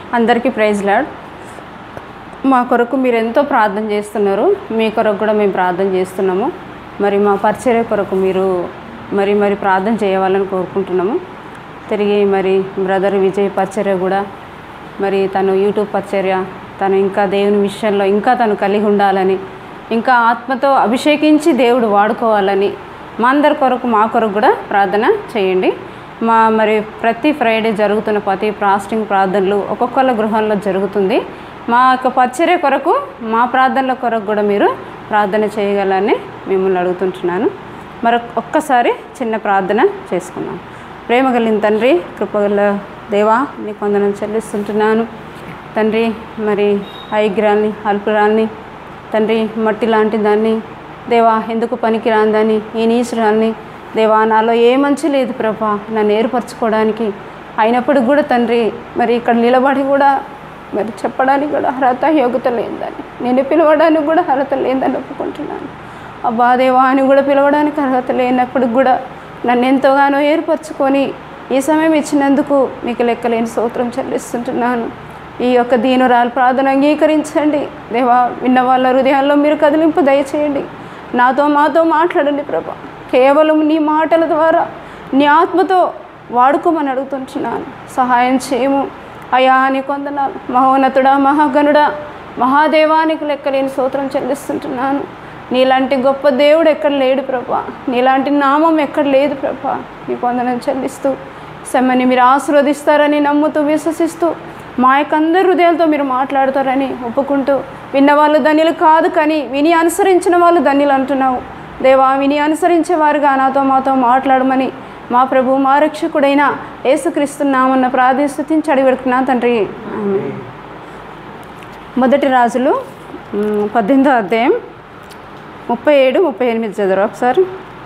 అందరికీ praise lord మా కొరకు మీరు ఎంతో ప్రార్థన చేస్తున్నారు మీ కొరకు కూడా మేము ప్రార్థన చేస్తున్నాము మరి మా పరిచర్య కొరకు మీరు మరి మరి ప్రార్థన చేయవాలని కోరుకుంటున్నాము తిరిగి మరి బ్రదర్ విజయ్ పరిచర్య కూడా మరి తను యూట్యూబ్ పరిచర్య తను ఇంకా దేవుని విషయంలో ఇంకా తను కలిగి ఉండాలని ఇంకా ఆత్మతో అభిషేకించి దేవుడు వాడుకోవాలని మా అందరి కొరకు మా కొరకు కూడా ప్రార్థన చేయండి మా మరి ప్రతి ఫ్రైడే జరుగుతున్న ప్రతి ఫాస్టింగ్ ప్రార్థనలు ఒక్కొక్కళ్ళ గృహంలో జరుగుతుంది మా యొక్క పరిచర్య కొరకు మా ప్రార్థనల కొరకు కూడా మీరు ప్రార్థన చేయగలని మిమ్మల్ని అడుగుతుంటున్నాను మరి ఒక్కసారి చిన్న ప్రార్థన చేసుకున్నాం ప్రేమ కలిగిన తండ్రి కృపగల దేవా నీకు వందనం చెల్లిస్తుంటున్నాను తండ్రి మరి ఐగ్రాల్ని అల్పురాల్ని తండ్రి మట్టి లాంటి దాన్ని దేవా ఎందుకు పనికి రాందని ఈ నీచురాల్ని దేవా నాలో ఏ మంచి లేదు ప్రభా నన్ను ఏర్పరచుకోవడానికి అయినప్పటికి కూడా తండ్రి మరి ఇక్కడ నిలబడి కూడా మరి చెప్పడానికి కూడా అర్హత యోగ్యత లేదని నేను పిలవడానికి కూడా అర్హత లేదని ఒప్పుకుంటున్నాను అబ్బా దేవా అని కూడా పిలవడానికి అర్హత లేనప్పటికి కూడా నన్ను ఎంతోగానో ఏర్పరచుకొని ఈ సమయం ఇచ్చినందుకు మీకు లెక్కలేని స్తోత్రం చెల్లిస్తుంటున్నాను ఈ యొక్క దీనురాలు ప్రార్థన అంగీకరించండి దేవా విన్న వాళ్ళ హృదయాల్లో మీరు కదిలింపు దయచేయండి నాతో మాతో మాట్లాడండి ప్రభా కేవలం నీ మాటల ద్వారా నీ ఆత్మతో వాడుకోమని అడుగుతుంటున్నాను సహాయం చేయము అయా నీ కొందనాలు మహోన్నతుడా మహాగణుడా మహాదేవానికి లెక్కలేని స్తోత్రం చెల్లిస్తుంటున్నాను నీలాంటి గొప్ప దేవుడు ఎక్కడ లేడు ప్రభా నీలాంటి నామం ఎక్కడ లేదు ప్రభా నీ కొందనం చెల్లిస్తూ సెమ్మని మీరు ఆశీర్వదిస్తారని నమ్ముతూ విశ్వసిస్తూ మా యొక్క అందరి హృదయాలతో మీరు మాట్లాడతారని ఒప్పుకుంటూ విన్న వాళ్ళు ధన్యులు కాదు కానీ విని అనుసరించిన వాళ్ళు ధన్యులు అంటున్నావు దేవా విని అనుసరించేవారుగా నాతో మాతో మాట్లాడమని మా ప్రభు మా రక్షకుడైన యేసుక్రీస్తున్నామన్న ప్రార్థిస్తుతించి అడిగెడుకున్నా తండ్రి ఆమేన్. మొదటి రాజులు మ్, పద్దెనిమిదో అధ్యాయం ముప్పై ఏడు ముప్పై ఎనిమిది చదువు ఒకసారి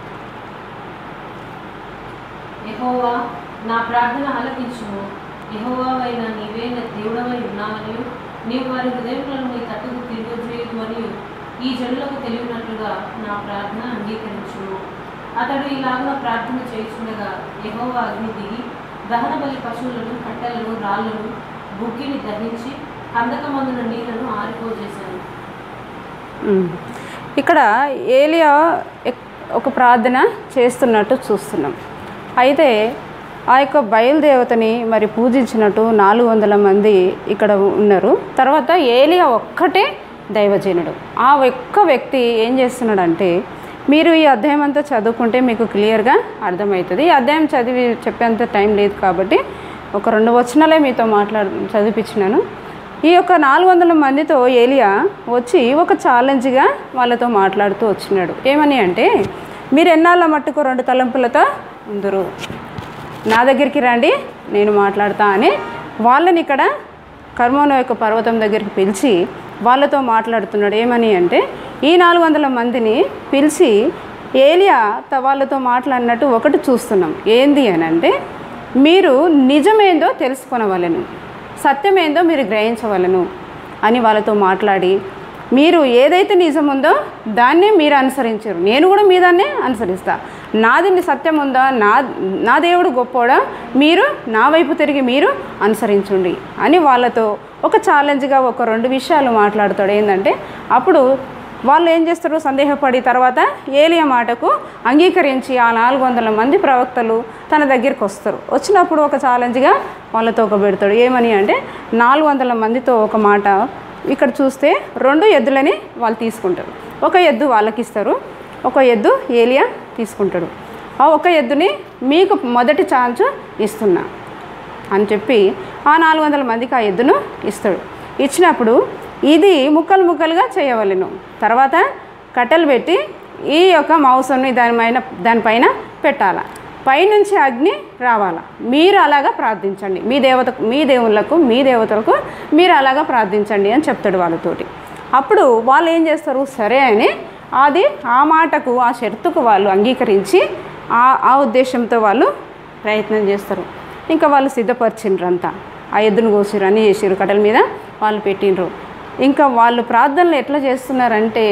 యెహోవా నా ప్రార్థన ఆలకించుము యెహోవావైన నీవే నా దేవుడవై ఉన్నావని నీవు వారి హృదయములను నీ తట్టుకు తిరిగొచ్చేయదు మరియు ఈ జనులకు తెలియనట్లుగా నా ప్రార్థన అంగీకరించుము అతడు ఇలాగున ప్రార్థన చేయుచుండగా యెహోవా అగ్ని దిగి దహన బలి పశువులను కట్టెలను రాళ్లను బుగ్గిని దహించి కందకమందున నీళ్లను ఆరిపోజేశాను మ్. ఇక్కడ ఏలియా ఎక్- ఒక ప్రార్థన చేస్తున్నట్టు చూస్తున్నాం అయితే ఆ యొక్క బయలుదేవతని మరి పూజించినట్టు నాలుగు వందల మంది ఇక్కడ ఉన్నారు తర్వాత ఏలియా ఒక్కటే దైవజనుడు ఆ ఒక్క వ్యక్తి ఏం చేస్తున్నాడంటే మీరు ఈ అధ్యాయం అంతా చదువుకుంటే మీకు క్లియర్గా అర్థమవుతుంది ఈ అధ్యాయం చదివి చెప్పేంత టైం లేదు కాబట్టి ఒక రెండు వచనాలే మీతో మాట్లాడు చదివిపించినాను ఈ యొక్క నాలుగు వందల మందితో ఏలియా వచ్చి ఒక ఛాలెంజ్గా వాళ్ళతో మాట్లాడుతూ వచ్చినాడు ఏమని అంటే మీరు ఎన్నాళ్ళ మట్టుకు రెండు తలంపులతో ఉందరు నా దగ్గరికి రండి నేను మాట్లాడతా అని వాళ్ళని ఇక్కడ కర్మోన యొక్క పర్వతం దగ్గరికి పిలిచి వాళ్ళతో మాట్లాడుతున్నాడు ఏమని అంటే ఈ నాలుగు వందల మందిని పిలిచి ఏలియా త- వాళ్ళతో మాట్లాడినట్టు ఒకటి చూస్తున్నాం ఏంది అని అంటే మీరు నిజమేందో తెలుసుకొనవలెను సత్యమేందో మీరు గ్రహించవలను అని వాళ్ళతో మాట్లాడి మీరు ఏదైతే నిజం ఉందో దాన్నే మీరు అనుసరించారు నేను కూడా మీ దాన్నే అనుసరిస్తా నాది సత్యం ఉందా నా నా దేవుడు గొప్పోడా మీరు నా వైపు తిరిగి మీరు అనుసరించండి అని వాళ్ళతో ఒక ఛాలెంజ్గా ఒక రెండు విషయాలు మాట్లాడతాడు ఏంటంటే అప్పుడు వాళ్ళు ఏం చేస్తారు సందేహపడి తర్వాత ఏలియా మాటకు అంగీకరించి ఆ నాలుగు వందల మంది ప్రవక్తలు తన దగ్గరికి వస్తారు వచ్చినప్పుడు ఒక ఛాలెంజ్గా వాళ్ళతో ఒక పెడతాడు ఏమని అంటే నాలుగు వందల మందితో ఒక మాట ఇక్కడ చూస్తే రెండు ఎద్దులని వాళ్ళు తీసుకుంటారు ఒక ఎద్దు వాళ్ళకి ఇస్తారు ఒక ఎద్దు ఏలియా తీసుకుంటాడు ఆ ఒక ఎద్దుని మీకు మొదటి ఛాన్స్ ఇస్తున్నా అని చెప్పి ఆ నాలుగు వందల మందికి ఆ ఎద్దును ఇస్తాడు ఇచ్చినప్పుడు ఇది ముక్కలు ముక్కలుగా చేయవలెను తర్వాత కట్టెలు పెట్టి ఈ యొక్క మాంసాన్ని దానిపైన దానిపైన పెట్టాల పైనుంచి అగ్ని రావాలా మీరు అలాగా ప్రార్థించండి మీ దేవతకు మీ దేవుళ్ళకు మీ దేవతలకు మీరు అలాగా ప్రార్థించండి అని చెప్తాడు వాళ్ళతోటి అప్పుడు వాళ్ళు ఏం చేస్తారు సరే అని అది ఆ మాటకు ఆ షరతుకు వాళ్ళు అంగీకరించి ఆ ఆ ఉద్దేశంతో వాళ్ళు ప్రయత్నం చేస్తారు ఇంకా వాళ్ళు సిద్ధపరిచిండ్రు అంతా ఆ ఎద్దును కోసిరు అన్నీ చేసిరు కట్టెల మీద వాళ్ళు పెట్టిండ్రు ఇంకా వాళ్ళు ప్రార్థనలు ఎట్లా చేస్తున్నారంటే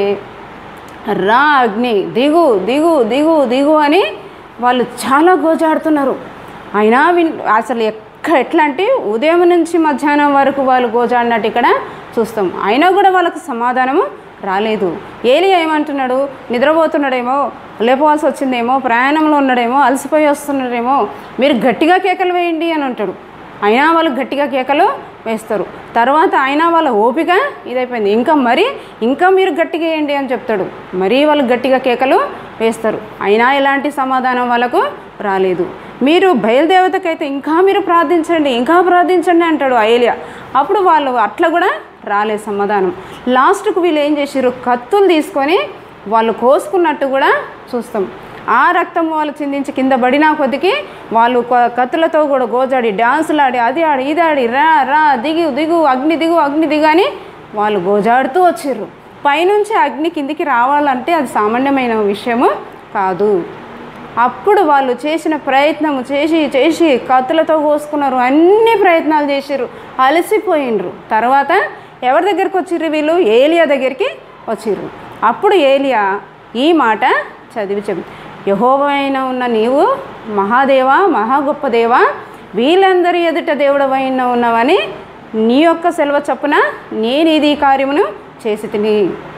రా అగ్ని దిగు దిగు దిగు దిగు అని వాళ్ళు చాలా గోజాడుతున్నారు అయినా విన్ అసలు ఎక్- ఒక్క ఎట్లా అంటే ఉదయం నుంచి మధ్యాహ్నం వరకు వాళ్ళు గోజాడినట్టు ఇక్కడ చూస్తాం అయినా కూడా వాళ్ళకు సమాధానము రాలేదు ఏలియా ఏమంటున్నాడు నిద్రపోతున్నాడేమో లేపవలసి వచ్చిందేమో ప్రయాణంలో ఉన్నాడేమో అలసిపోయి వస్తున్నాడేమో మీరు గట్టిగా కేకలు వేయండి అని అంటాడు అయినా వాళ్ళు గట్టిగా కేకలు వేస్తారు తర్వాత అయినా వాళ్ళ ఓపిక ఇదైపోయింది ఇంకా మరి ఇంకా మీరు గట్టిగా వేయండి అని చెప్తాడు మరీ వాళ్ళు గట్టిగా కేకలు వేస్తారు అయినా ఎలాంటి సమాధానం వాళ్ళకు రాలేదు మీరు బయలుదేవతకైతే ఇంకా మీరు ప్రార్థించండి ఇంకా ప్రార్థించండి అంటాడు ఐలియా అప్పుడు వాళ్ళు అట్లా కూడా రాలేదు సమాధానం లాస్ట్కు వీళ్ళు ఏం చేసారు కత్తులు తీసుకొని వాళ్ళు కోసుకున్నట్టు కూడా చూస్తాం ఆ రక్తం వాళ్ళు చిందించి కింద పడినా కొద్దికి వాళ్ళు కొ- కత్తులతో కూడా గోజాడి డాన్సులు ఆడి అది ఆడి ఇది ఆడి రా రా దిగు దిగు అగ్ని దిగు అగ్ని దిగు అని వాళ్ళు గోజాడుతూ వచ్చిర్రు పైనుంచి అగ్ని కిందికి రావాలంటే అది సామాన్యమైన విషయము కాదు అప్పుడు వాళ్ళు చేసిన ప్రయత్నం చేసి చేసి కత్తులతో కోసుకున్నారు అన్ని ప్రయత్నాలు చేసిర్రు అలసిపోయిండ్రు తర్వాత ఎవరి దగ్గరికి వచ్చిర్రు వీళ్ళు ఏలియా దగ్గరికి వచ్చిర్రు అప్పుడు ఏలియా ఈ మాట చదివి చెప్పి యహోవైన ఉన్న నీవు మహాదేవా మహా గొప్ప దేవా వీళ్ళందరి ఎదుట దేవుడవైన ఉన్నవని నీ యొక్క సెలవు చొప్పున నేను ఇది ఈ కార్యమును చేసి తిని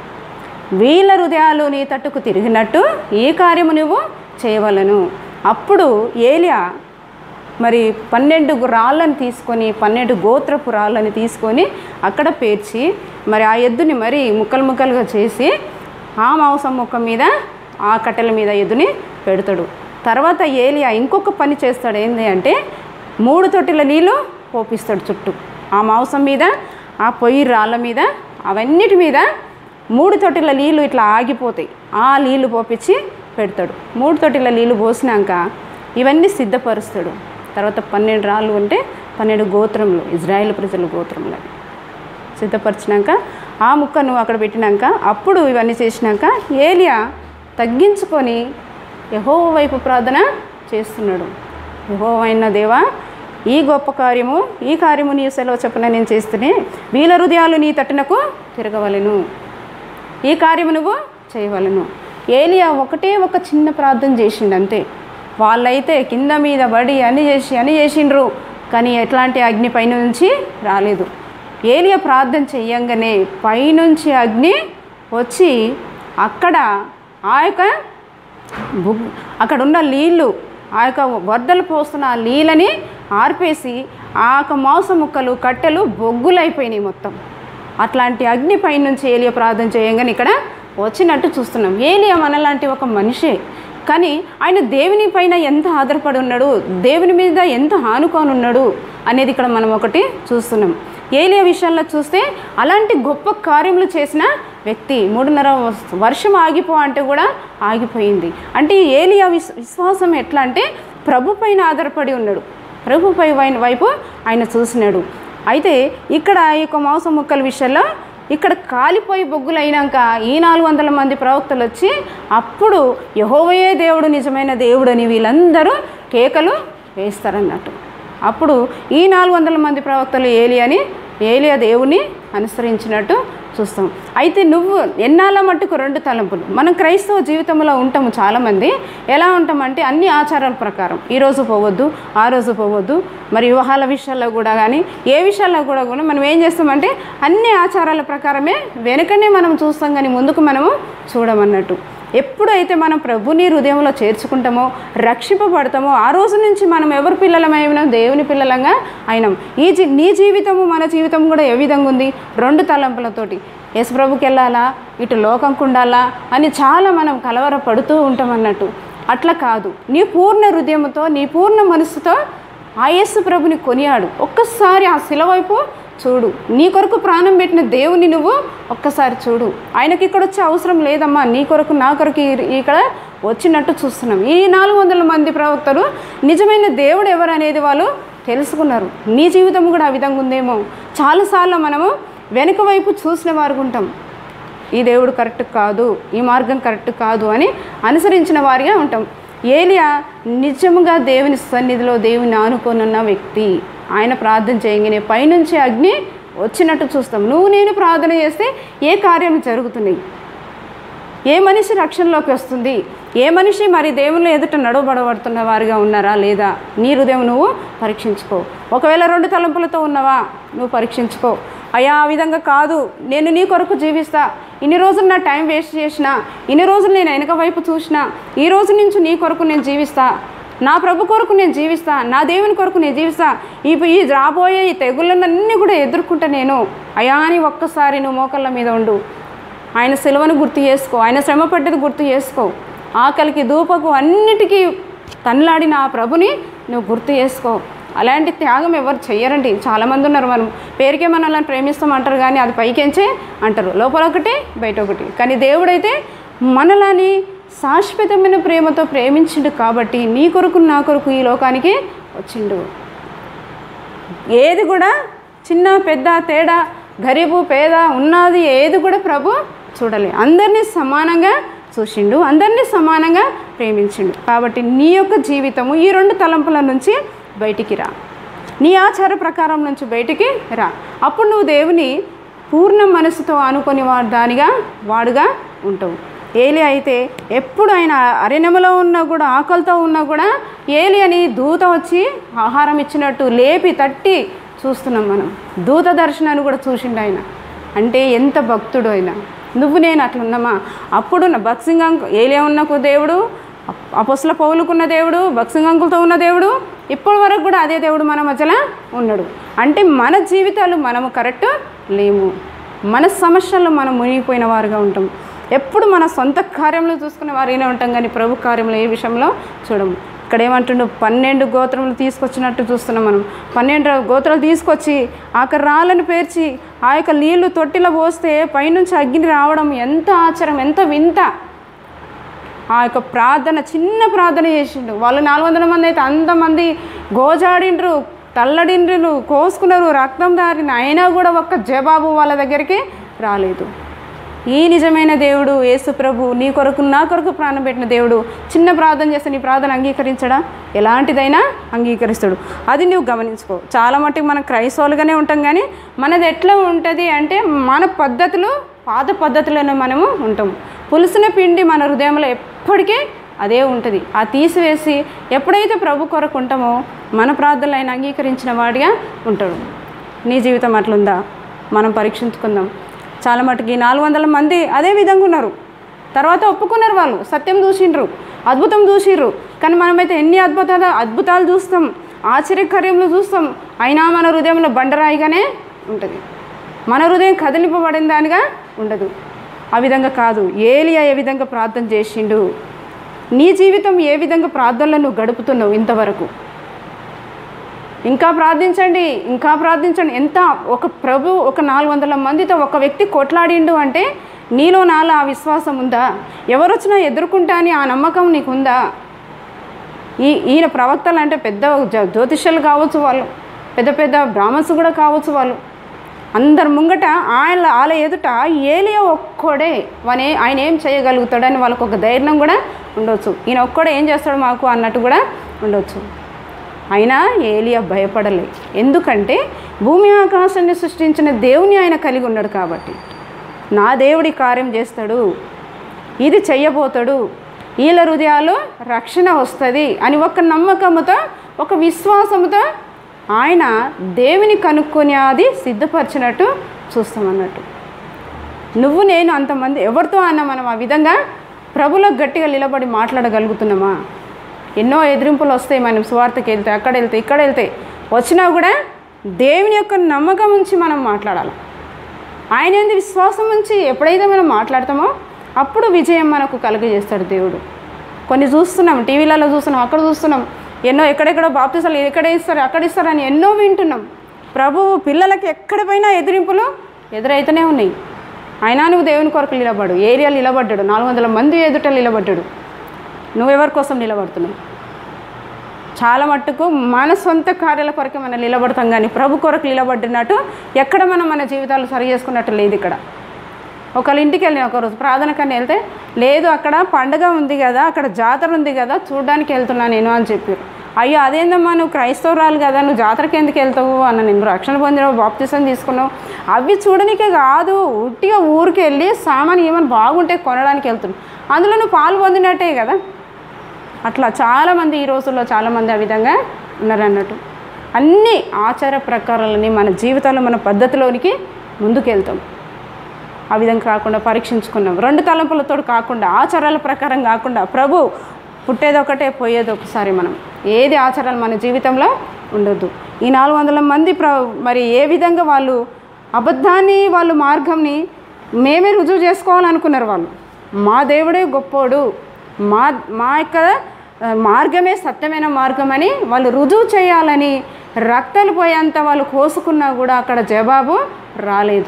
వీళ్ళ హృదయాలు నీ తట్టుకు తిరిగినట్టు ఈ కార్యము నువ్వు చేయవలను అప్పుడు ఏలియా మరి పన్నెండు రాళ్ళని తీసుకొని పన్నెండు గోత్రపు రాళ్ళని తీసుకొని అక్కడ పేర్చి మరి ఆ ఎద్దుని మరి ముక్కలు ముక్కలుగా చేసి ఆ మాంసం ముక్క మీద ఆ కట్టెల మీద ఎద్దుని పెడతాడు తర్వాత ఏలియా ఇంకొక పని చేస్తాడు ఏంటి అంటే మూడు తొట్టిల నీళ్ళు పోపిస్తాడు చుట్టూ ఆ మాంసం మీద ఆ పొయ్యి రాళ్ళ మీద అవన్నిటి మీద మూడు తొట్టిల నీళ్ళు ఇట్లా ఆగిపోతాయి ఆ నీళ్ళు పోపించి పెడతాడు మూడు తొట్టిల నీళ్ళు పోసినాక ఇవన్నీ సిద్ధపరుస్తాడు తర్వాత పన్నెండు రాళ్ళు ఉంటే పన్నెండు గోత్రములు ఇజ్రాయేల్ ప్రజల గోత్రములు అవి సిద్ధపరిచినాక ఆ ముక్కను అక్కడ పెట్టినాక అప్పుడు ఇవన్నీ చేసినాక ఏలియా తగ్గించుకొని యహో వైపు ప్రార్థన చేస్తున్నాడు యహోవైన దేవా ఈ గొప్ప కార్యము ఈ కార్యము నీ సెలవు చెప్పిన నేను చేస్తూనే వీళ్ళ హృదయాలు నీ తట్టునకు తిరగవలెను ఈ కార్యము నువ్వు చేయవలను ఏలియా ఒకటే ఒక చిన్న ప్రార్థన చేసిండు అంతే వాళ్ళైతే కింద మీద పడి అని చేసి అని చేసిండ్రు కానీ ఎట్లాంటి అగ్ని పైనుంచి రాలేదు ఏలియా ప్రార్థన చెయ్యంగానే పైనుంచి అగ్ని వచ్చి అక్కడ ఆ యొక్క బుగ్ అక్కడ ఉన్న నీళ్ళు ఆ యొక్క వరదలు పోస్తున్న ఆ నీళ్ళని ఆర్పేసి ఆ యొక్క మాంసం ముక్కలు కట్టెలు బొగ్గులైపోయినాయి మొత్తం అట్లాంటి అగ్ని పైనుంచి ఏలియా ప్రార్థన చేయంగానే ఇక్కడ వచ్చినట్టు చూస్తున్నాం ఏలియా మనలాంటి ఒక మనిషే కానీ ఆయన దేవుని పైన ఎంత ఆధారపడి ఉన్నాడు దేవుని మీద ఎంత ఆనుకొని ఉన్నాడు అనేది ఇక్కడ మనం ఒకటి చూస్తున్నాం ఏలియా విషయంలో చూస్తే అలాంటి గొప్ప కార్యములు చేసిన వ్యక్తి మూడున్నర వర్ష- వర్షం ఆగిపో అంటే కూడా ఆగిపోయింది అంటే ఈ ఏలియా విస్ విశ్వాసం ఎట్లా అంటే ప్రభు పైన ఆధారపడి ఉన్నాడు ప్రభుపై వై- వైపు ఆయన చూసినాడు అయితే ఇక్కడ ఈ యొక్క మాంసం ముక్కల విషయంలో ఇక్కడ కాలిపోయి బొగ్గులు అయినాక ఈ నాలుగు వందల మంది ప్రవక్తలు వచ్చి అప్పుడు యహోవయే దేవుడు నిజమైన దేవుడని వీళ్ళందరూ కేకలు వేస్తారన్నట్టు అప్పుడు ఈ నాలుగు వందల మంది ప్రవక్తలు ఏలియాని ఏలియా దేవుని అనుసరించినట్టు చూస్తాం అయితే నువ్వు ఎన్నాళ్ళ మట్టుకు రెండు తలంపులు మనం క్రైస్తవ జీవితంలో ఉంటాము చాలామంది ఎలా ఉంటామంటే అన్ని ఆచారాల ప్రకారం ఈ రోజు పోవద్దు ఆ రోజు పోవద్దు మరి వివాహాల విషయాల్లో కూడా కానీ ఏ విషయాల్లో కూడా కూడా మనం ఏం చేస్తామంటే అన్ని ఆచారాల ప్రకారమే వెనుకనే మనం చూస్తాం కానీ ముందుకు మనము చూడమన్నట్టు ఎప్పుడైతే మనం ప్రభుని హృదయంలో చేర్చుకుంటామో రక్షింపబడతామో ఆ రోజు నుంచి మనం ఎవరి పిల్లలమైనా దేవుని పిల్లలంగా అయినాం ఈ జీ నీ జీవితము మన జీవితం కూడా ఏ విధంగా ఉంది రెండు తలంపులతోటి యేసు ప్రభుకి వెళ్ళాలా ఇటు లోకంకు ఉండాలా అని చాలా మనం కలవరపడుతూ ఉంటాం అన్నట్టు అట్లా కాదు నీ పూర్ణ హృదయంతో నీ పూర్ణ మనసుతో ఆ యేసు ప్రభుని కొనియాడు ఒక్కసారి ఆ శిల వైపు చూడు నీ కొరకు ప్రాణం పెట్టిన దేవుని నువ్వు ఒక్కసారి చూడు ఆయనకి ఇక్కడ వచ్చే అవసరం లేదమ్మా నీ కొరకు నా కొరకు ఈ- ఇక్కడ వచ్చినట్టు చూస్తున్నాం ఈ నాలుగు వందల మంది ప్రవక్తలు నిజమైన దేవుడు ఎవరు అనేది వాళ్ళు తెలుసుకున్నారు నీ జీవితం కూడా ఆ విధంగా ఉందేమో చాలాసార్లు మనము వెనుక వైపు చూసిన వారు ఉంటాం ఈ దేవుడు కరెక్ట్ కాదు ఈ మార్గం కరెక్ట్ కాదు అని అనుసరించిన వారిగా ఉంటాం ఏలియా నిజముగా దేవుని సన్నిధిలో దేవుని ఆనుకోనున్న వ్యక్తి ఆయన ప్రార్థన చేయగానే పైనుంచి అగ్ని వచ్చినట్టు చూస్తాం నువ్వు నేను ప్రార్థన చేస్తే ఏ కార్యం జరుగుతున్నాయి ఏ మనిషి రక్షణలోకి వస్తుంది ఏ మనిషి మరి దేవుని ఎదుట నడవబడబడుతున్న వారిగా ఉన్నారా లేదా నీ హృదయం నువ్వు పరీక్షించుకో ఒకవేళ రెండు తలంపులతో ఉన్నవా నువ్వు పరీక్షించుకో అయ్యా ఆ విధంగా కాదు నేను నీ కొరకు జీవిస్తా ఇన్ని రోజులు నా టైం వేస్ట్ చేసిన ఇన్ని రోజులు నేను వెనక వైపు చూసిన ఈ రోజు నుంచి నీ కొరకు నేను జీవిస్తా నా ప్రభు కొరకు నేను జీవిస్తా నా దేవుని కొరకు నేను జీవిస్తా ఈ ఈ రాబోయే ఈ తెగుళ్ళన్నీ కూడా ఎదుర్కొంటా నేను అయా అని ఒక్కసారి నువ్వు మోకళ్ళ మీద ఉండు ఆయన సెలవును గుర్తు చేసుకో ఆయన శ్రమ పడ్డది గుర్తు చేసుకో ఆకలికి దూపకు అన్నిటికీ తన్లాడిన ఆ ప్రభుని నువ్వు గుర్తు చేసుకో అలాంటి త్యాగం ఎవరు చెయ్యరండి చాలామంది ఉన్నారు మనం పేరుకే మనల్ని ప్రేమిస్తాం అంటారు కానీ అది పైకెంచే అంటారు లోపల ఒకటి బయట ఒకటి కానీ దేవుడైతే మనలాని శాశ్వతమైన ప్రేమతో ప్రేమించిండు కాబట్టి నీ కొరకు నా కొరకు ఈ లోకానికి వచ్చిండు ఏది కూడా చిన్న పెద్ద తేడా గరీబు పేద ఉన్నది ఏది కూడా ప్రభు చూడలే అందరినీ సమానంగా చూసిండు అందరినీ సమానంగా ప్రేమించిండు కాబట్టి నీ యొక్క జీవితము ఈ రెండు తలంపుల నుంచి బయటికి రా నీ ఆచార ప్రకారం నుంచి బయటికి రా అప్పుడు నువ్వు దేవుని పూర్ణ మనసుతో అనుకొని వా- దానిగా వాడుగా ఉంటావు ఏలి అయితే ఎప్పుడు ఆయన అరణ్యములో ఉన్నా కూడా ఆకలితో ఉన్నా కూడా ఏలి అని దూత వచ్చి ఆహారం ఇచ్చినట్టు లేపి తట్టి చూస్తున్నాం మనం దూత దర్శనాన్ని కూడా చూసిండు ఆయన అంటే ఎంత భక్తుడు ఆయన నువ్వు నేను అట్లున్నామా అప్పుడు బక్సింగ్ ఏలియా ఉన్నకు దేవుడు అపొసల పౌలుకున్న దేవుడు బక్సింగ్ అంకులతో ఉన్న దేవుడు ఇప్పటి వరకు కూడా అదే దేవుడు మన మధ్యలో ఉన్నాడు అంటే మన జీవితాలు మనము కరెక్ట్ లేము మన సమస్యల్లో మనం మునిగిపోయిన వారుగా ఉంటాం ఎప్పుడు మన సొంత కార్యంలో చూసుకునే వారినే ఉంటాం కానీ ప్రభు కార్యంలో ఏ విషయంలో చూడము ఇక్కడ ఏమంటుండు పన్నెండు గోత్రములు తీసుకొచ్చినట్టు చూస్తున్నాం మనం పన్నెండు గోత్రాలు తీసుకొచ్చి ఆఖరి రాళ్ళను పేర్చి ఆ యొక్క నీళ్లు తొట్టిలో పోస్తే పైనుంచి అగ్ని రావడం ఎంత ఆశ్చర్యం ఎంత వింత ఆ యొక్క ప్రార్థన చిన్న ప్రార్థన చేసిండు వాళ్ళు నాలుగు వందల మంది అయితే అంతమంది గోజాడిండ్రు తల్లడిండ్రులు కోసుకున్నారు రక్తం దారిన అయినా కూడా ఒక్క జవాబు వాళ్ళ దగ్గరికి రాలేదు ఈ నిజమైన దేవుడు యేసు ప్రభు నీ కొరకు నా కొరకు ప్రాణం పెట్టిన దేవుడు చిన్న ప్రార్థన చేస్తే నీ ప్రార్థన అంగీకరించడా ఎలాంటిదైనా అంగీకరిస్తాడు అది నువ్వు గమనించుకో చాలా మట్టుకు మనం క్రైస్తవులుగానే ఉంటాం కానీ మనది ఎట్లా ఉంటుంది అంటే మన పద్ధతులు పాత పద్ధతులను మనము ఉంటాం పులుసున పిండి మన హృదయంలో ఎప్పటికీ అదే ఉంటుంది ఆ తీసివేసి ఎప్పుడైతే ప్రభు కొరకు ఉంటామో మన ప్రార్థనలు ఆయన అంగీకరించిన వాడిగా ఉంటాడు నీ జీవితం అట్లుందా మనం పరీక్షించుకుందాం చాలా మటుకు ఈ నాలుగు వందల మంది అదే విధంగా ఉన్నారు తర్వాత ఒప్పుకున్నారు వాళ్ళు సత్యం చూసిండ్రు అద్భుతం చూసిండ్రు కానీ మనమైతే ఎన్ని అద్భుతాలు అద్భుతాలు చూస్తాం ఆశ్చర్యకార్యములు చూస్తాం అయినా మన హృదయంలో బండరాయిగానే ఉంటుంది మన హృదయం కదిలింపబడిన దానిగా ఉండదు ఆ విధంగా కాదు ఏలియా ఏ విధంగా ప్రార్థన చేసిండు నీ జీవితం ఏ విధంగా ప్రార్థనలో నువ్వు గడుపుతున్నావు ఇంతవరకు ఇంకా ప్రార్థించండి ఇంకా ప్రార్థించండి ఎంత ఒక ప్రభు ఒక నాలుగు వందల మందితో ఒక వ్యక్తి కొట్లాడిండు అంటే నీలో నాలో ఆ విశ్వాసం ఉందా ఎవరొచ్చినా ఎదుర్కొంటా అని ఆ నమ్మకం నీకుందా ఈ ఈయన ప్రవక్తలు అంటే పెద్ద జ- జ్యోతిష్యులు కావచ్చు వాళ్ళు పెద్ద పెద్ద బ్రాహ్మణ్స్ కూడా కావచ్చు వాళ్ళు అందరి ముంగట ఆయన వాళ్ళ ఎదుట ఏలియా ఒక్కడే వానే ఆయన ఏం చేయగలుగుతాడని వాళ్ళకు ఒక ధైర్యం కూడా ఉండొచ్చు ఈయన ఒక్కడే ఏం చేస్తాడు మాకు అన్నట్టు కూడా ఉండొచ్చు అయినా ఏలియా భయపడలే ఎందుకంటే భూమి ఆకాశాన్ని సృష్టించిన దేవుని ఆయన కలిగి ఉన్నాడు కాబట్టి నా దేవుడి కార్యం చేస్తాడు ఇది చెయ్యబోతాడు వీళ్ళ హృదయాలు రక్షణ వస్తుంది అని ఒక నమ్మకంతో ఒక విశ్వాసంతో ఆయన దేవుని కనుక్కొని అది సిద్ధపరిచినట్టు చూస్తామన్నట్టు నువ్వు నేను అంతమంది ఎవరితో అన్నా మనం ఆ విధంగా ప్రభులో గట్టిగా నిలబడి మాట్లాడగలుగుతున్నామా ఎన్నో ఎదిరింపులు వస్తాయి మనం సువార్తకి వెళ్తే అక్కడ వెళ్తే ఇక్కడ వెళ్తే వచ్చినా కూడా దేవుని యొక్క నమ్మకం ఉంచి మనం మాట్లాడాలి ఆయన ఏంది విశ్వాసం ఉంచి ఎప్పుడైతే మనం మాట్లాడతామో అప్పుడు విజయం మనకు కలుగజేస్తాడు దేవుడు కొన్ని చూస్తున్నాం టీవీలలో చూస్తున్నాం అక్కడ చూస్తున్నాం ఎన్నో ఎక్కడెక్కడో బాప్తిసాలు ఎక్కడ ఇస్తారు అక్కడ ఇస్తారు అని ఎన్నో వింటున్నాం ప్రభువు పిల్లలకి ఎక్కడ పోయినా ఎదిరింపులు ఎదురైతేనే ఉన్నాయి అయినా నువ్వు దేవుని కొరకు నిలబడు ఏరియాలు నిలబడ్డాడు నాలుగు వందల మంది ఎదుట నిలబడ్డాడు నువ్వెవరి కోసం నిలబడుతున్నావు చాలా మట్టుకు మన సొంత కార్యాల కొరకే మనం నిలబడతాం కానీ ప్రభు కొరకు నిలబడినట్టు ఎక్కడ మనం మన జీవితాలు సరి చేసుకున్నట్టు లేదు ఇక్కడ ఒకళ్ళ ఇంటికి వెళ్ళిన ఒకరోజు ప్రార్థన కన్నా వెళ్తే లేదు అక్కడ పండగ ఉంది కదా అక్కడ జాతర ఉంది కదా చూడడానికి వెళ్తున్నా నేను అని చెప్పారు అయ్యో అదేందమ్మా నువ్వు క్రైస్తవురాలు కదా నువ్వు జాతరకి ఎందుకు వెళ్తావు అన్న నేను రక్షణ పొందినావు బాప్తిసం తీసుకున్నావు అవి చూడనికే కాదు ఉట్టిగా ఊరికి వెళ్ళి సామాన్ ఏమైనా బాగుంటే కొనడానికి వెళ్తున్నావు అందులో నువ్వు పాలు పొందినట్టే కదా అట్లా చాలామంది ఈ రోజుల్లో చాలామంది ఆ విధంగా ఉన్నారు అన్నట్టు అన్ని ఆచార ప్రకారాలని మన జీవితాల్లో మన పద్ధతిలోనికి ముందుకెళ్తాం ఆ విధంగా కాకుండా పరీక్షించుకున్నాం రెండు తలంపులతో కాకుండా ఆచారాల ప్రకారం కాకుండా ప్రభు పుట్టేది ఒకటే పోయేది ఒకసారి మనం ఏది ఆచారాలు మన జీవితంలో ఉండొద్దు ఈ నాలుగు వందల మంది ప్ర మరి ఏ విధంగా వాళ్ళు అబద్ధాన్ని వాళ్ళు మార్గంని మేమే రుజువు చేసుకోవాలనుకున్నారు వాళ్ళు మా దేవుడే గొప్పోడు మా మా యొక్క ఆ, మార్గమే సత్యమైన మార్గం అని వాళ్ళు రుజువు చేయాలని రక్తాలు పోయేంత వాళ్ళు కోసుకున్నా కూడా అక్కడ జవాబు రాలేదు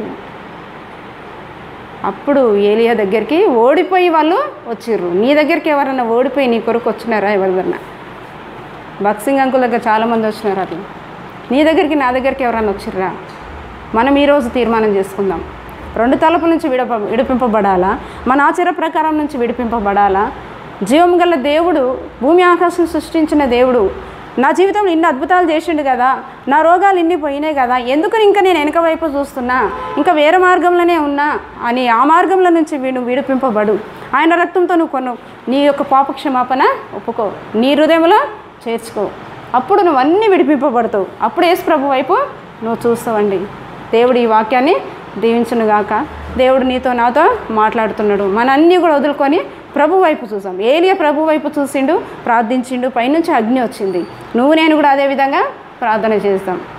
అప్పుడు ఏలియా దగ్గరికి ఓడిపోయి వాళ్ళు వచ్చిర్రు నీ దగ్గరికి ఎవరన్నా ఓడిపోయి నీ కొరకు వచ్చినారా ఎవరిదన్నా బక్సింగ్ అంకుల్ దగ్గర చాలామంది వచ్చినారు అట్లా నీ దగ్గరికి నా దగ్గరికి ఎవరన్నా వచ్చిర్రా మనం ఈరోజు తీర్మానం చేసుకుందాం రెండు తలుపుల నుంచి విడప విడిపింపబడాలా మన ఆచార ప్రకారం నుంచి విడిపింపబడాలా జీవం గల దేవుడు భూమి ఆకాశం సృష్టించిన దేవుడు నా జీవితంలో ఇన్ని అద్భుతాలు చేసిండు కదా నా రోగాలు ఇన్ని పోయినాయి కదా ఎందుకు ఇంకా నేను వెనక వైపు చూస్తున్నా ఇంకా వేరే మార్గంలోనే ఉన్నా అని ఆ మార్గంలో నుంచి వీడు విడిపింపబడు ఆయన రక్తంతో నువ్వు కొను నీ యొక్క పాప క్షమాపణ ఒప్పుకో నీ హృదయంలో చేర్చుకో అప్పుడు నువ్వు అన్నీ విడిపింపబడతావు అప్పుడు యేసు ప్రభు వైపు నువ్వు చూస్తావండి దేవుడు ఈ వాక్యాన్ని దీవించును గాక దేవుడు నీతో నాతో మాట్లాడుతున్నాడు మన అన్నీ కూడా వదులుకొని ప్రభు వైపు చూసాం ఏలియా ప్రభు వైపు చూసిండు ప్రార్థించిండు పైనుంచి అగ్ని వచ్చింది నువ్వు నేను కూడా అదే విధంగా ప్రార్థన చేస్తాం